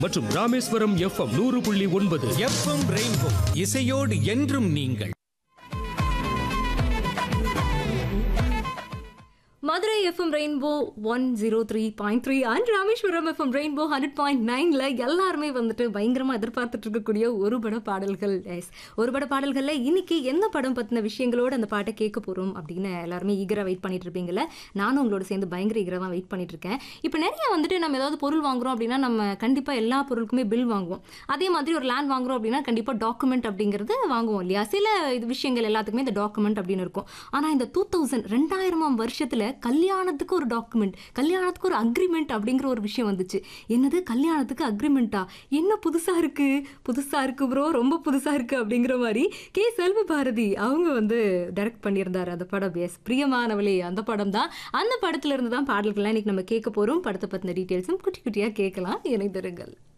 மற்றும் ராமேஸ்வரம் எஃப்எம் நூறு புள்ளி ஒன்பது எஃப்எம் ரெயின்போ இசையோடு என்றும் நீங்கள் Madurai FM Rainbow one zero three point three and Rameswaram FM Rainbow hundred point நைனில் எல்லாருமே வந்துட்டு பயங்கரமாக எதிர்பார்த்துட்டு இருக்கக்கூடிய ஒரு பட பாடல்கள் எஸ் ஒரு பட பாடல்களில் இன்னைக்கு என்ன படம் பற்றின விஷயங்களோட அந்த பாட்டை கேட்க போகிறோம் அப்படின்னு எல்லாருமே ஈகராக வெயிட் பண்ணிட்டு இருப்பீங்கல்ல நானும் உங்களோட சேர்ந்து பயங்கர ஈகராக தான் வெயிட் பண்ணிட்டு இருக்கேன் இப்போ நிறைய வந்துட்டு நம்ம ஏதாவது பொருள் வாங்குறோம் அப்படின்னா நம்ம கண்டிப்பாக எல்லா பொருளுக்குமே பில் வாங்குவோம் அதே மாதிரி ஒரு லேண்ட் வாங்குறோம் அப்படின்னா கண்டிப்பாக டாக்குமெண்ட் அப்படிங்கிறது வாங்குவோம் இல்லையா சில இது விஷயங்கள் எல்லாத்துக்குமே இந்த டாக்குமெண்ட் அப்படின்னு இருக்கும் ஆனால் இந்த டூ தௌசண்ட் ரெண்டாயிரமாம் வருஷத்தில் கல்யாணத்துக்கு ஒரு டாக்குமெண்ட் கல்யாணத்துக்கு ஒரு அக்ரிமெண்ட் அப்படிங்கிற ஒரு விஷயம் வந்துச்சு என்னது கல்யாணத்துக்கு அக்ரிமெண்ட்டா என்ன புதுசாக இருக்கு புதுசாக இருக்கு ப்ரோ ரொம்ப புதுசாக இருக்கு அப்படிங்கிற மாதிரி கே செல்வ பாரதி அவங்க வந்து டைரக்ட் பண்ணியிருந்தார் அந்த படம் எஸ் பிரியமானவளே அந்த படம் தான் அந்த படத்துல இருந்து தான் பாடல்கள்லாம் இன்னைக்கு நம்ம கேட்க போகிறோம் படத்தை பற்றின டீட்டெயில்ஸும் குட்டி குட்டியாக கேட்கலாம் இணைந்திருங்கள்